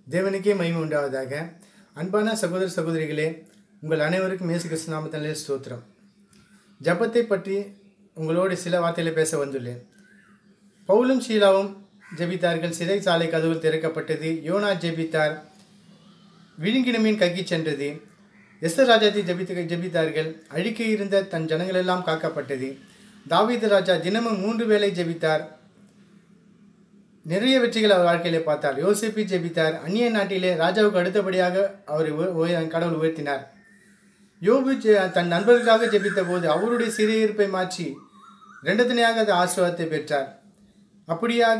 தேவனுக்கே மகிமை உண்டாவதாக அன்பான சகோதர சகோதரிகளே உங்கள் அனைவருக்கும் இயேசு கிறிஸ்து நாமத்திலே ஸ்தோத்திரம் ஜபத்தை பற்றி உங்களோடு சில வார்த்தைகளை பேச வந்துள்ளேன் பவுலும் ஷீலாவும் ஜெபித்தார்கள் சிறைச்சாலை கதவு திறக்கப்பட்டது யோனா ஜெபித்தார் விழுங்கின மீன் கக்கிச் சென்றது எஸ்தர் ராஜாத்தி ஜெபித்து ஜெபித்தார்கள் அழிக்க இருந்த தன் ஜனங்களெல்லாம் காக்கப்பட்டது தாவீது ராஜா தினமும் மூன்று வேளை ஜெபித்தார் நிறைய வெற்றிகள் அவர் வாழ்க்கையிலே பார்த்தார் யோசிப்பி ஜெபித்தார் அந்நிய நாட்டிலே ராஜாவுக்கு அடுத்தபடியாக அவரை உய- உய- கடவுள் உயர்த்தினார் யோபு ஜெ- தன் நண்பர்களுக்காக ஜெபித்த போது அவருடைய சிறையிருப்பை மாற்றி ரெண்டத்தனையாக அந்த ஆசீர்வாதத்தை பெற்றார் அப்படியாக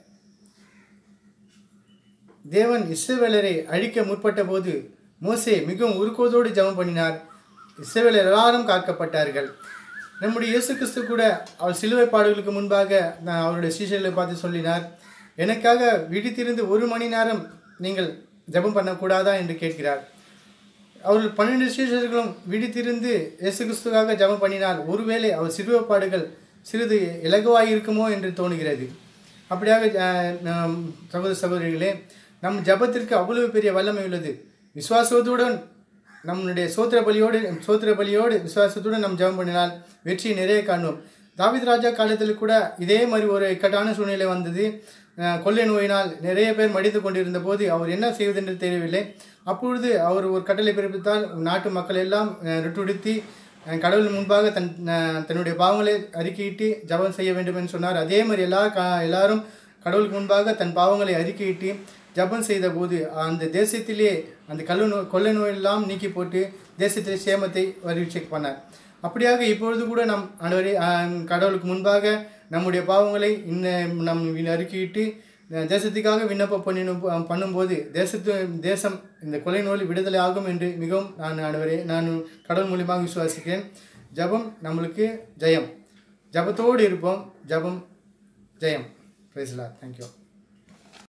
தேவன் இஸ்ரவேலரை அழிக்க முற்பட்ட போது மோசே மிகவும் உருக்கோதோடு ஜெபம் பண்ணினார் இஸ்ரவேலர் எல்லாரும் காக்கப்பட்டார்கள் நம்முடைய இயேசு கிறிஸ்து கூட அவர் சிலுவை பாடுகளுக்கு முன்பாக நான் அவருடைய சீஷர்களை பார்த்து சொல்லினார் எனக்காக விழித்திருந்து ஒரு மணி நேரம் நீங்கள் ஜெபம் பண்ணக்கூடாதா என்று கேட்கிறார் அவர்கள் பன்னெண்டு சீஷர்களும் விழித்திருந்து இயேசு கிறிஸ்துவாக ஜெபம் பண்ணினால் ஒருவேளை அவர் சிறுவ பாடுகள் சிறிது இலகுவாய் இருக்குமோ என்று தோணுகிறது அப்படியாக அஹ், நம் சகோதர சகோதரிகளே நம் ஜெபத்திற்கு அவ்வளவு பெரிய வல்லமை உள்ளது விசுவாசத்துடன் நம்முடைய சோத்திர பலியோடு சோத்திர பலியோடு விசுவாசத்துடன் நாம் ஜெபம் பண்ணினால் வெற்றி நிறைய காணுவோம் தாவீது ராஜா காலத்தில் கூட இதே மாதிரி ஒரு இக்கட்டான சூழ்நிலை வந்தது அஹ், கொள்ளை நோயினால் நிறைய பேர் மடித்து கொண்டிருந்த போது அவர் என்ன செய்வதென்று தெரியவில்லை அப்பொழுது அவர் ஒரு கட்டளை பிறப்பித்தால் நாட்டு மக்கள் எல்லாம் அஹ், ரெட்டுடுத்தி அஹ், கடவுள் முன்பாக தன் அஹ், தன்னுடைய பாவங்களை அறிக்கையிட்டு ஜெபம் செய்ய வேண்டும் என்று சொன்னார் அதே மாதிரி எல்லா க எல்லாரும் கடவுளுக்கு முன்பாக தன் பாவங்களை அறிக்கையிட்டு ஜெபம் செய்த போது அந்த தேசத்திலே அந்த கல்லு நோய் கொள்ளை நோயெல்லாம் நீக்கி போட்டு தேசத்திலே சேமத்தை வருவிச்சு பண்ணார் அப்படியாக இப்பொழுது கூட நம் ஆண்டவரே ஆஹ், கடவுளுக்கு முன்பாக நம்முடைய பாவங்களை இன்ன நம் அறிக்கையிட்டு அஹ், தேசத்துக்காக விண்ணப்பம் பண்ணினும் பண்ணும்போது தேசத்து தேசம் இந்த கொலை நோய் விடுதலை ஆகும் என்று மிகவும் நான் ஆண்டவரே நான் கடவுள் மூலியமாக விசுவாசிக்கிறேன் ஜெபம் நம்மளுக்கு ஜெயம் ஜெபத்தோடு இருப்போம் ஜெபம் ஜெயம் பிரைஸ்லா தேங்க்யூ